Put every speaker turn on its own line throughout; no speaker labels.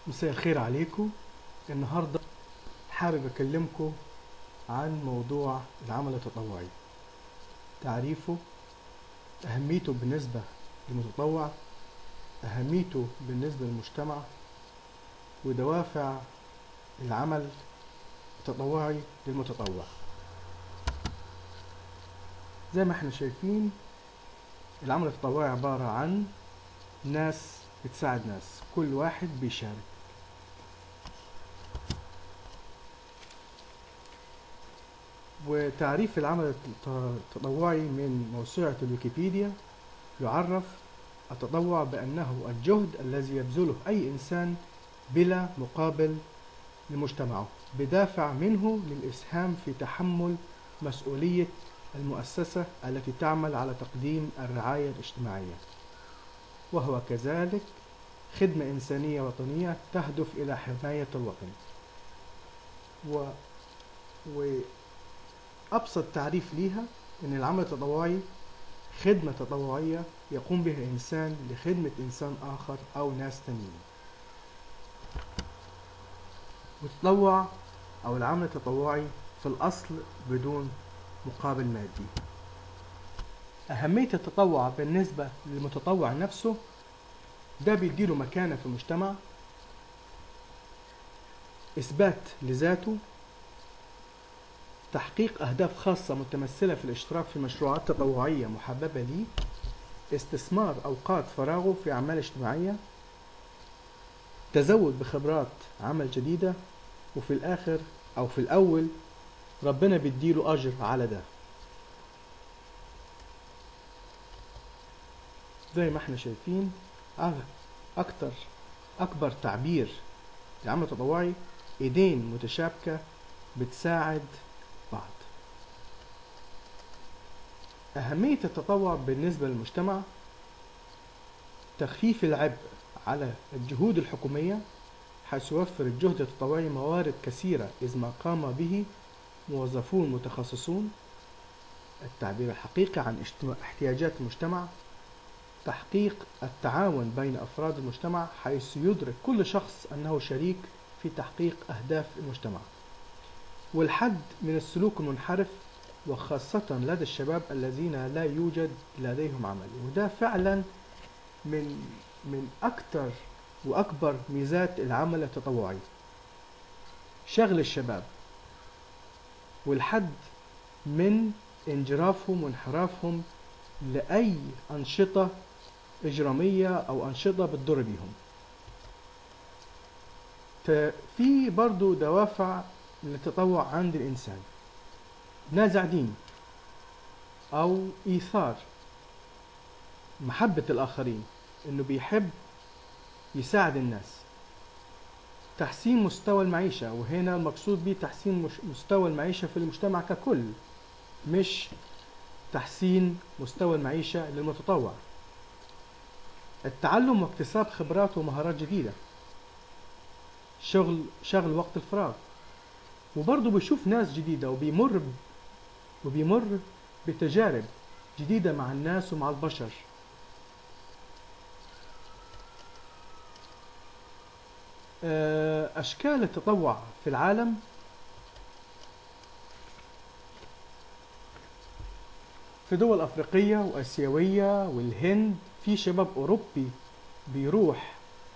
مساء الخير عليكم النهاردة حابب أكلمكم عن موضوع العمل التطوعي تعريفه أهميته بالنسبة للمتطوع أهميته بالنسبة للمجتمع ودوافع العمل التطوعي للمتطوع زي ما احنا شايفين العمل التطوعي عبارة عن ناس بتساعد ناس كل واحد بيشارك وتعريف العمل الت- التطوعي من موسوعة الويكيبيديا يعرف التطوع بأنه الجهد الذي يبذله أي إنسان بلا مقابل لمجتمعه بدافع منه للإسهام في تحمل مسؤولية المؤسسة التي تعمل على تقديم الرعاية الاجتماعية وهو كذلك خدمة إنسانية وطنية تهدف إلى حماية الوطن و... وأبسط تعريف ليها أن العمل التطوعي خدمة تطوعية يقوم بها إنسان لخدمة إنسان آخر أو ناس تانيين وتطوع أو العمل التطوعي في الأصل بدون مقابل مادي أهمية التطوع بالنسبة للمتطوع نفسه ده بيديله مكانة في المجتمع إثبات لذاته تحقيق أهداف خاصة متمثلة في الاشتراك في مشروعات تطوعية محببة ليه استثمار أوقات فراغه في أعمال اجتماعية تزود بخبرات عمل جديدة وفي الآخر أو في الأول ربنا بيديله أجر على ده زي ما احنا شايفين أغ- أكتر أكبر تعبير للعمل التطوعي إيدين متشابكة بتساعد بعض أهمية التطوع بالنسبة للمجتمع تخفيف العبء على الجهود الحكومية حيث يوفر الجهد التطوعي موارد كثيرة إذ ما قام به موظفون متخصصون التعبير الحقيقي عن اجتماع- احتياجات المجتمع تحقيق التعاون بين أفراد المجتمع حيث يدرك كل شخص أنه شريك في تحقيق أهداف المجتمع والحد من السلوك المنحرف وخاصة لدى الشباب الذين لا يوجد لديهم عمل وده فعلا من من أكثر وأكبر ميزات العمل التطوعي شغل الشباب والحد من انجرافهم وانحرافهم لأي أنشطة إجرامية أو أنشطة بتضر بيهم ت- في برضو دوافع للتطوع عند الإنسان نازع دين أو إيثار محبة الآخرين إنه بيحب يساعد الناس تحسين مستوى المعيشة وهنا المقصود به تحسين مش- مستوى المعيشة في المجتمع ككل مش تحسين مستوى المعيشة للمتطوع التعلم واكتساب خبرات ومهارات جديدة شغل شغل وقت الفراغ وبرضه بيشوف ناس جديدة وبيمر ب- وبيمر بتجارب جديدة مع الناس ومع البشر آه، أشكال التطوع في العالم في دول أفريقية وآسيوية والهند في شباب أوروبي بيروح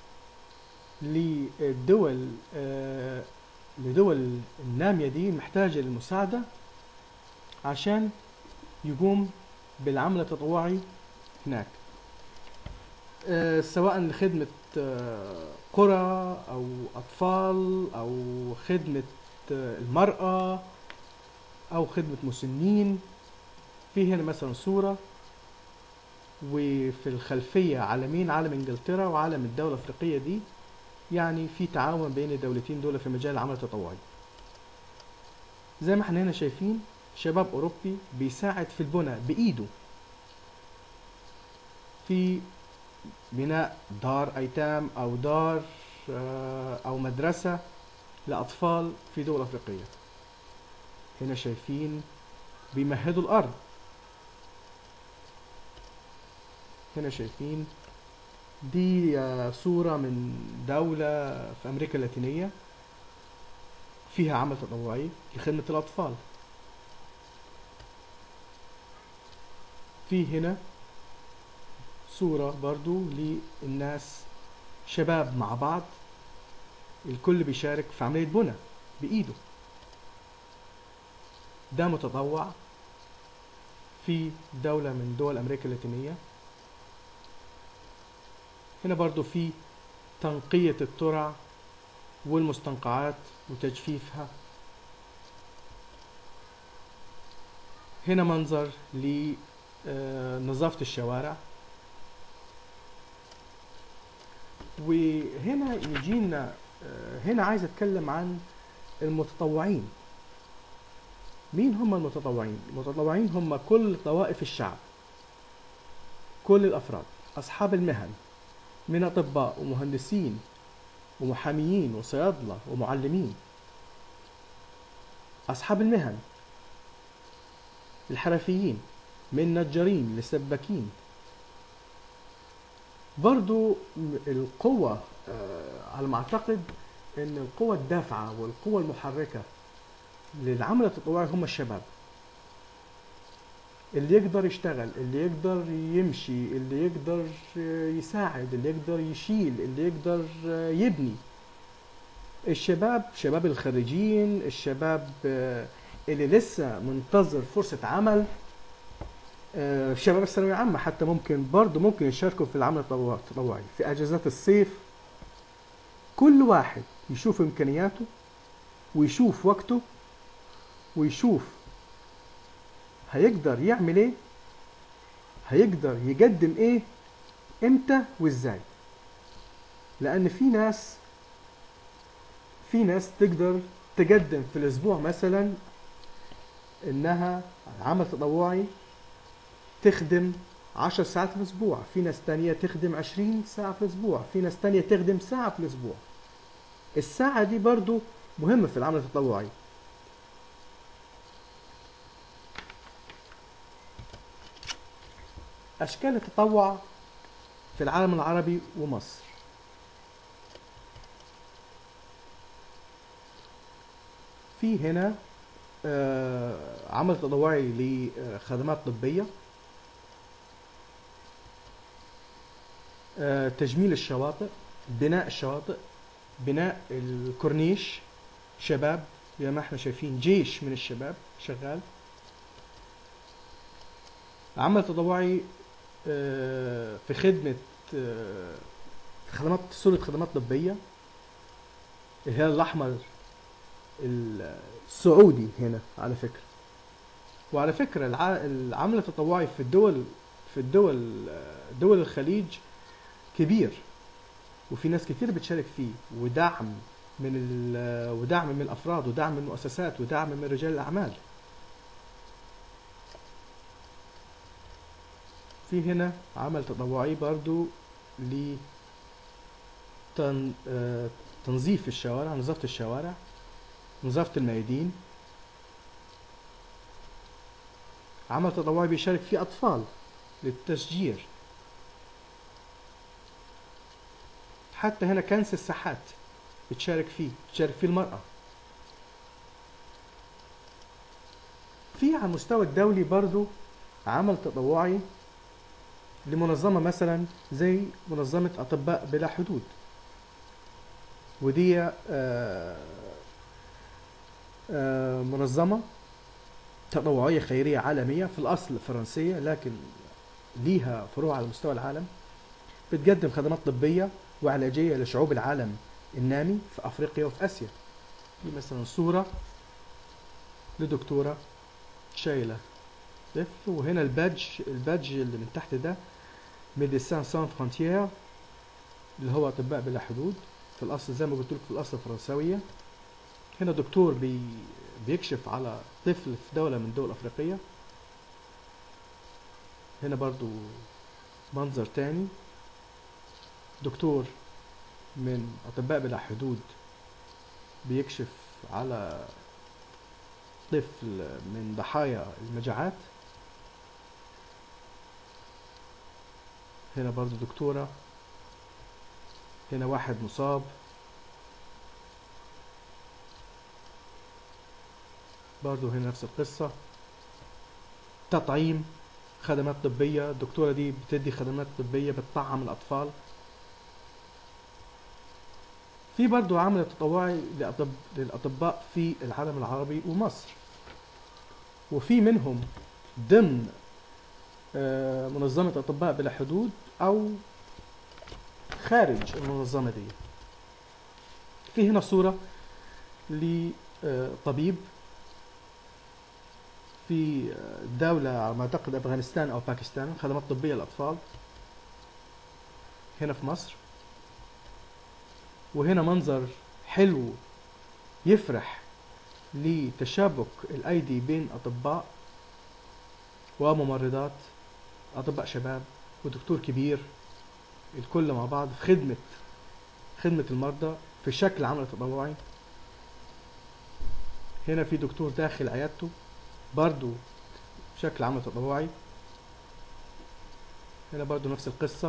للدول آه، لدول النامية دي محتاجة للمساعدة عشان يقوم بالعمل التطوعي هناك آه، سواء لخدمة آه، قرى أو أطفال أو خدمة آه، المرأة أو خدمة مسنين في هنا مثلا صورة وفي الخلفية علمين علم انجلترا وعلم الدولة الأفريقية دي يعني في تعاون بين الدولتين دول في مجال العمل التطوعي زي ما احنا هنا شايفين شباب أوروبي بيساعد في البناء بإيده في بناء دار أيتام أو دار آه، أو مدرسة لأطفال في دول أفريقية هنا شايفين بيمهدوا الأرض هنا شايفين دي آه، صورة من دولة في أمريكا اللاتينية فيها عمل تطوعي لخدمة الأطفال في هنا صورة برضو للناس شباب مع بعض الكل بيشارك في عملية بنى بإيده ده متطوع في دولة من دول أمريكا اللاتينية هنا برضو في تنقية الترع والمستنقعات وتجفيفها هنا منظر لنظافة الشوارع وهنا يجينا آه، هنا عايز اتكلم عن المتطوعين مين هم المتطوعين المتطوعين هم كل طوائف الشعب كل الافراد اصحاب المهن من اطباء ومهندسين ومحاميين وصيادله ومعلمين اصحاب المهن الحرفيين من نجارين لسباكين برضو م- القوة آه، على ما أعتقد أن القوة الدافعة والقوة المحركة للعمل التطوعي هم الشباب اللي يقدر يشتغل اللي يقدر يمشي اللي يقدر آه، يساعد اللي يقدر يشيل اللي يقدر آه، يبني الشباب شباب الخريجين الشباب آه، اللي لسه منتظر فرصة عمل آه، شباب الثانوية العامة حتى ممكن برضه ممكن يشاركوا في العمل التطوع- التطوعي في أجازات الصيف كل واحد يشوف إمكانياته ويشوف وقته ويشوف هيقدر يعمل إيه هيقدر يقدم إيه إمتى وإزاي لأن في ناس في ناس تقدر تقدم في الأسبوع مثلا إنها عمل تطوعي تخدم 10 ساعات في الأسبوع في ناس تانية تخدم 20 ساعة في الأسبوع في ناس تانية تخدم ساعة في الأسبوع الساعة دي برضو مهمة في العمل التطوعي أشكال التطوع في العالم العربي ومصر في هنا آه، عمل تطوعي لخدمات طبية آه، تجميل الشواطئ بناء الشواطئ بناء الكورنيش شباب زي ما احنا شايفين جيش من الشباب شغال عمل تطوعي آه، في خدمة آه، في خدمات صورة خدمات طبية الهلال الأحمر السعودي هنا على فكرة وعلى فكرة الع- العمل التطوعي في الدول في الدول دول الخليج كبير وفي ناس كتير بتشارك فيه ودعم من ال- ودعم من الافراد ودعم من المؤسسات ودعم من رجال الاعمال في هنا عمل تطوعي برضو ل تن- آه، تنظيف الشوارع نظافة الشوارع نظافة الميادين عمل تطوعي بيشارك فيه أطفال للتشجير حتى هنا كنس الساحات بتشارك فيه بتشارك فيه المرأة في على المستوى الدولي برضو عمل تطوعي لمنظمة مثلا زي منظمة أطباء بلا حدود ودي آه، آه، منظمة تطوعية خيرية عالمية في الأصل فرنسية لكن ليها فروع على مستوى العالم بتقدم خدمات طبية وعلاجية لشعوب العالم النامي في أفريقيا وفي آسيا دي مثلا صورة لدكتورة شايلة طفل وهنا البادج البادج اللي من تحت ده ميديسان سان فرونتيير اللي هو أطباء بلا حدود في الأصل زي ما قلت لك في الأصل فرنسوية هنا دكتور بي بيكشف على طفل في دولة من دول أفريقية هنا برضو منظر تاني دكتور من أطباء بلا حدود بيكشف على طفل من ضحايا المجاعات هنا برضو دكتورة هنا واحد مصاب برضو هنا نفس القصة تطعيم خدمات طبية الدكتورة دي بتدي خدمات طبية بتطعم الأطفال في برضو عمل تطوعي لأطب- للأطباء في العالم العربي ومصر وفي منهم ضمن آه، منظمة أطباء بلا حدود أو خارج المنظمة دي في هنا صورة لطبيب في دولة على ما أعتقد أفغانستان أو باكستان خدمات طبية للأطفال هنا في مصر وهنا منظر حلو يفرح لتشابك الأيدي بين أطباء وممرضات أطباء شباب ودكتور كبير الكل مع بعض في خدمة خدمة المرضى في شكل عمل تطوعي هنا في دكتور داخل عيادته برضو بشكل عمل تطوعي هنا برضو نفس القصة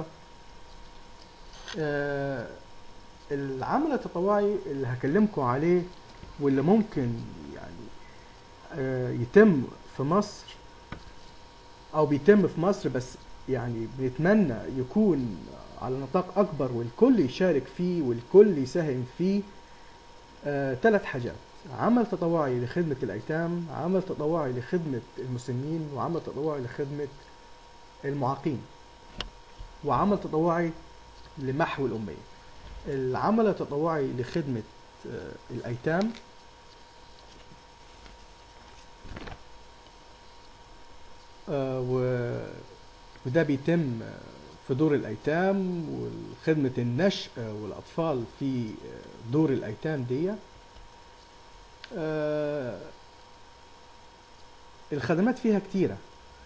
آه العمل التطوعي اللي هكلمكم عليه واللي ممكن يعني آه يتم في مصر او بيتم في مصر بس يعني بنتمنى يكون على نطاق اكبر والكل يشارك فيه والكل يساهم فيه ثلاث آه حاجات عمل تطوعي لخدمة الأيتام عمل تطوعي لخدمة المسنين وعمل تطوعي لخدمة المعاقين وعمل تطوعي لمحو الأمية العمل التطوعي لخدمة آه، الأيتام آه، و- وده بيتم في دور الأيتام وخدمة النشء والأطفال في دور الأيتام دي آه، الخدمات فيها كتيرة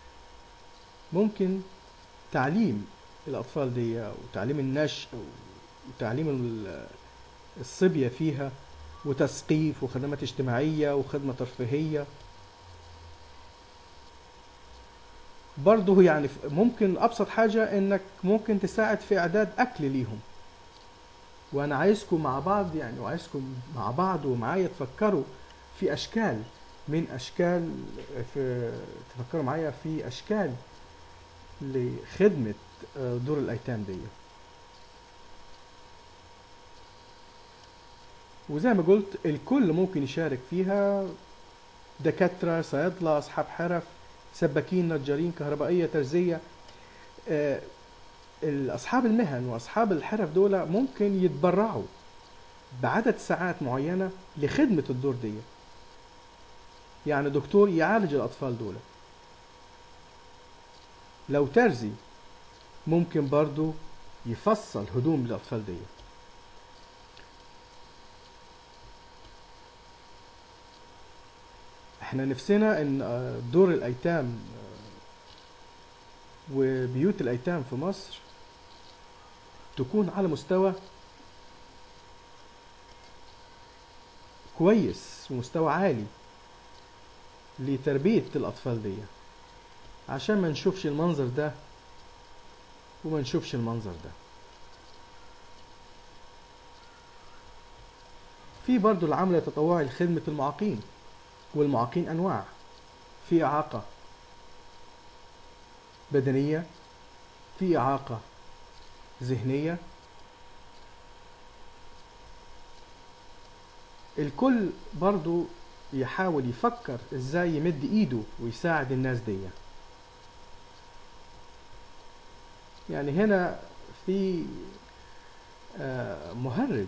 ممكن تعليم الأطفال دي وتعليم النشء وتعليم ال- الصبية فيها وتثقيف وخدمات اجتماعية وخدمة ترفيهية برضه يعني ف- ممكن أبسط حاجة إنك ممكن تساعد في إعداد أكل ليهم وأنا عايزكم مع بعض يعني وعايزكم مع بعض ومعايا تفكروا في أشكال من أشكال في تفكروا معايا في أشكال لخدمة آه، دور الأيتام دي وزي ما قلت الكل ممكن يشارك فيها دكاترة صيادلة أصحاب حرف سباكين نجارين كهربائية ترزية آه، أصحاب المهن وأصحاب الحرف دول ممكن يتبرعوا بعدد ساعات معينة لخدمة الدور دي يعني دكتور يعالج الأطفال دول لو ترزي ممكن برضو يفصل هدوم للأطفال دي احنا نفسنا ان آه، دور الايتام آه، وبيوت الايتام في مصر تكون على مستوى كويس ومستوى عالي لتربية الأطفال دي عشان ما نشوفش المنظر ده وما نشوفش المنظر ده في برضو العمل التطوعي لخدمة المعاقين والمعاقين أنواع في إعاقة بدنية في إعاقة ذهنية الكل برضو يحاول يفكر ازاي يمد ايده ويساعد الناس دي يعني هنا في آه، مهرج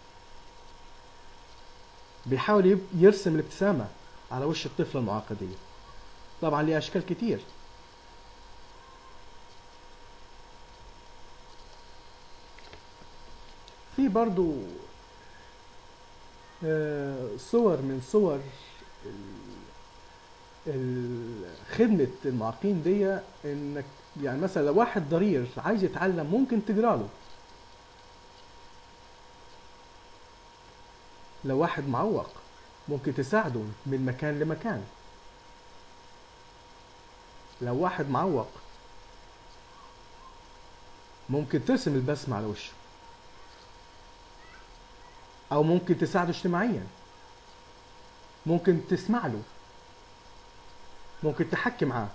بيحاول يب- يرسم الابتسامة على وش الطفلة المعاقة دي طبعا ليه أشكال كتير في برضو آه، صور من صور ال- ال- خدمة المعاقين دي انك يعني مثلا لو واحد ضرير عايز يتعلم ممكن تقرا له لو واحد معوق ممكن تساعده من مكان لمكان لو واحد معوق ممكن ترسم البسمة على وشه او ممكن تساعده اجتماعيا ممكن تسمع له ممكن تحكي معاه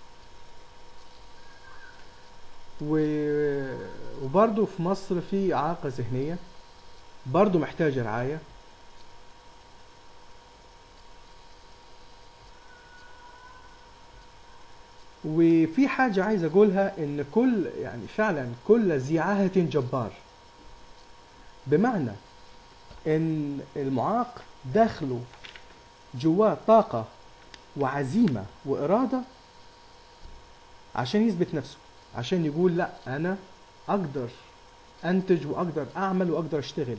و... وبرضه في مصر في إعاقة ذهنية برضه محتاجة رعاية وفي حاجة عايز أقولها إن كل يعني فعلا كل ذي عاهة جبار بمعنى إن المعاق داخله جواه طاقة وعزيمة وإرادة عشان يثبت نفسه عشان يقول لا أنا أقدر أنتج وأقدر أعمل وأقدر أشتغل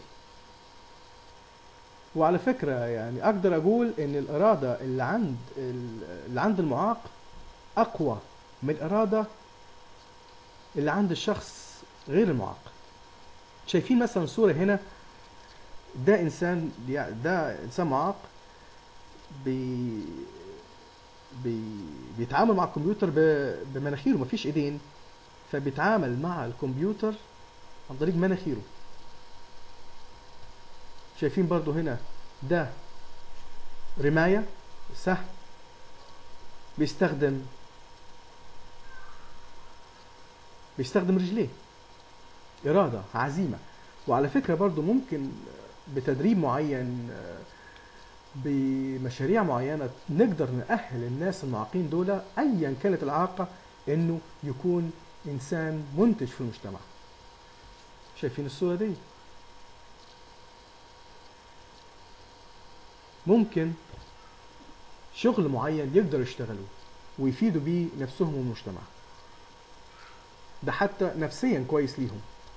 وعلى فكرة يعني أقدر أقول إن الإرادة اللي عند اللي عند المعاق أقوى من الإرادة اللي عند الشخص غير المعاق شايفين مثلا صورة هنا ده إنسان ده إنسان معاق بي بي بيتعامل مع الكمبيوتر ب- بمناخيره مفيش ايدين فبيتعامل مع الكمبيوتر عن طريق مناخيره شايفين برضو هنا ده رماية سهم بيستخدم بيستخدم رجليه إرادة عزيمة وعلى فكرة برضو ممكن بتدريب معين بمشاريع معينة نقدر نأهل الناس المعاقين دول أيا كانت الإعاقة إنه يكون إنسان منتج في المجتمع شايفين الصورة دي ممكن شغل معين يقدر يشتغلوا ويفيدوا بيه نفسهم والمجتمع ده حتى نفسيا كويس ليهم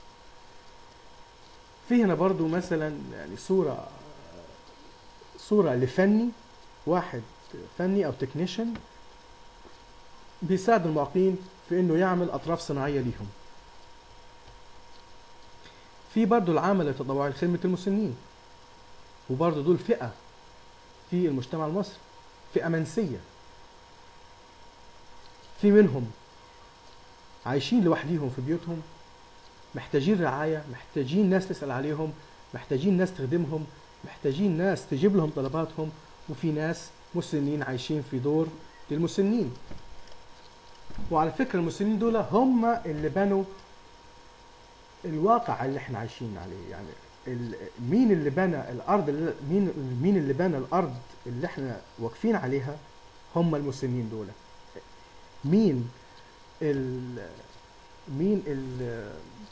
في هنا برضو مثلا يعني صورة صورة لفني واحد فني او تكنيشن بيساعد المعاقين في انه يعمل اطراف صناعية ليهم في برضو العمل التطوعي لخدمة المسنين وبرضو دول فئة في المجتمع المصري فئة منسية في منهم عايشين لوحديهم في بيوتهم محتاجين رعاية محتاجين ناس تسأل عليهم محتاجين ناس تخدمهم محتاجين ناس تجيب لهم طلباتهم وفي ناس مسنين عايشين في دور للمسنين وعلى فكرة المسنين دول هم اللي بنوا الواقع اللي احنا عايشين عليه يعني ال- مين اللي بنى الارض اللي مين مين اللي بنى الارض اللي احنا واقفين عليها هم المسنين دول مين ال مين ال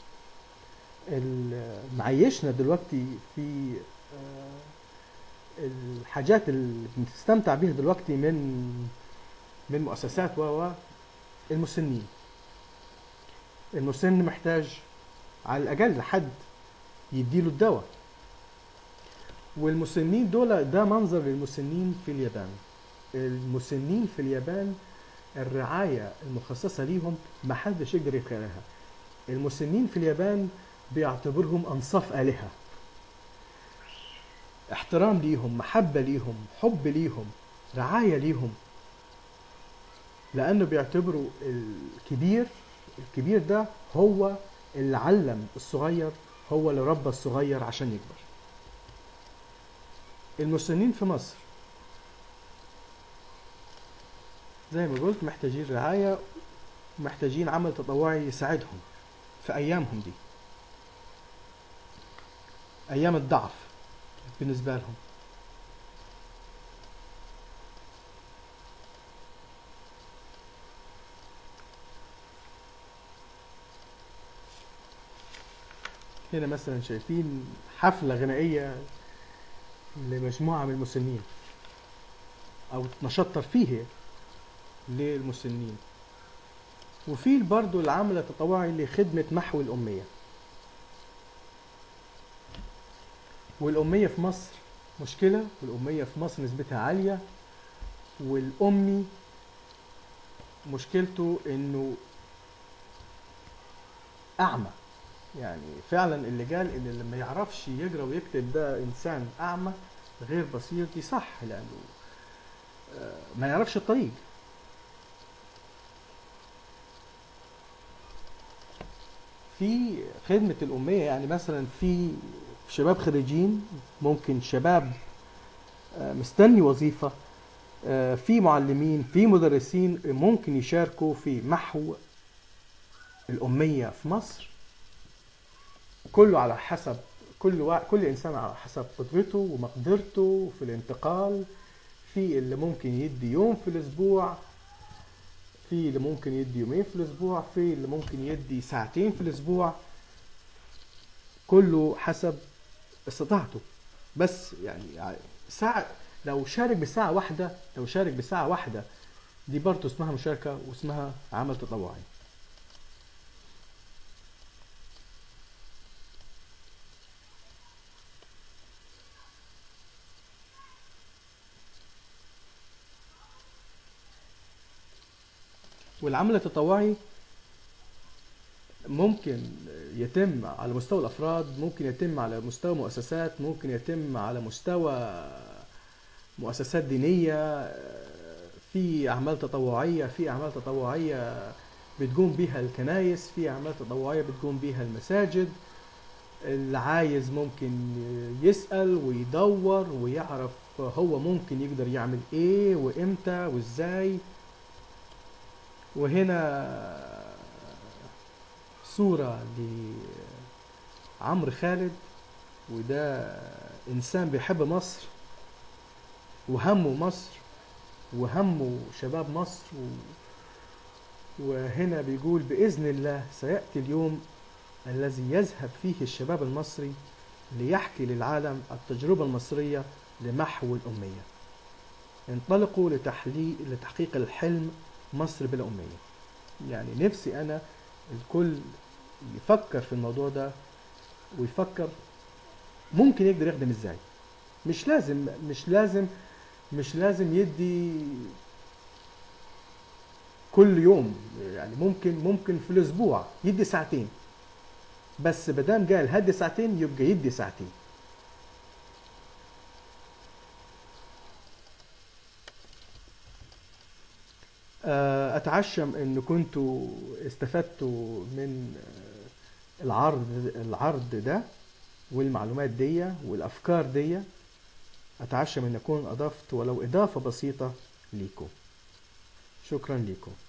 ال معيشنا دلوقتي في آه، الحاجات اللي بنستمتع بيها دلوقتي من من مؤسسات و و المسنين المسن محتاج على الاقل حد يديله الدواء والمسنين دول ده منظر للمسنين في اليابان المسنين في اليابان الرعاية المخصصة ليهم ما حدش يقدر يتخيلها المسنين في اليابان بيعتبرهم أنصاف آلهة احترام ليهم محبة ليهم حب ليهم رعاية ليهم لأنه بيعتبروا الكبير الكبير ده هو اللي علم الصغير هو اللي ربى الصغير عشان يكبر المسنين في مصر زي ما قلت محتاجين رعاية محتاجين عمل تطوعي يساعدهم في أيامهم دي أيام الضعف بالنسبة لهم هنا مثلا شايفين حفلة غنائية لمجموعة من المسنين أو نشاط ترفيهي للمسنين وفي برضو العمل التطوعي لخدمة محو الأمية والأمية في مصر مشكلة والأمية في مصر نسبتها عالية والأمي مشكلته إنه أعمى يعني فعلا اللي قال إن اللي ما يعرفش يقرأ ويكتب ده إنسان أعمى غير بصير دي صح لأنه آه، ما يعرفش الطريق في خدمة الأمية يعني مثلا في شباب خريجين ممكن شباب آه، مستني وظيفة آه، في معلمين في مدرسين ممكن يشاركوا في محو الأمية في مصر كله على حسب كل وا... كل إنسان على حسب قدرته ومقدرته في الانتقال في اللي ممكن يدي يوم في الأسبوع في اللي ممكن يدي يومين في الأسبوع في اللي ممكن يدي ساعتين في الأسبوع كله حسب استطاعته بس يعني ساعة لو شارك بساعة واحدة لو شارك بساعة واحدة دي برضه اسمها مشاركة واسمها عمل تطوعي والعمل التطوعي ممكن يتم على مستوى الافراد ممكن يتم على مستوى مؤسسات ممكن يتم على مستوى مؤسسات دينيه في اعمال تطوعيه في اعمال تطوعيه بتقوم بها الكنايس في اعمال تطوعيه بتقوم بها المساجد اللي عايز ممكن يسال ويدور ويعرف هو ممكن يقدر يعمل ايه وامتى وازاي وهنا صورة لعمرو خالد وده إنسان بيحب مصر وهمه مصر وهمه شباب مصر و... وهنا بيقول بإذن الله سيأتي اليوم الذي يذهب فيه الشباب المصري ليحكي للعالم التجربة المصرية لمحو الأمية انطلقوا لتحليق لتحقيق الحلم مصر بلا أمية يعني نفسي أنا الكل يفكر في الموضوع ده ويفكر ممكن يقدر يخدم ازاي مش لازم مش لازم مش لازم يدي كل يوم يعني ممكن ممكن في الاسبوع يدي ساعتين بس بدام قال هدي ساعتين يبقى يدي ساعتين اتعشم ان كنتوا استفدتوا من العرض العرض ده والمعلومات دي والافكار دي اتعشم ان اكون اضفت ولو اضافه بسيطه ليكم شكرا ليكم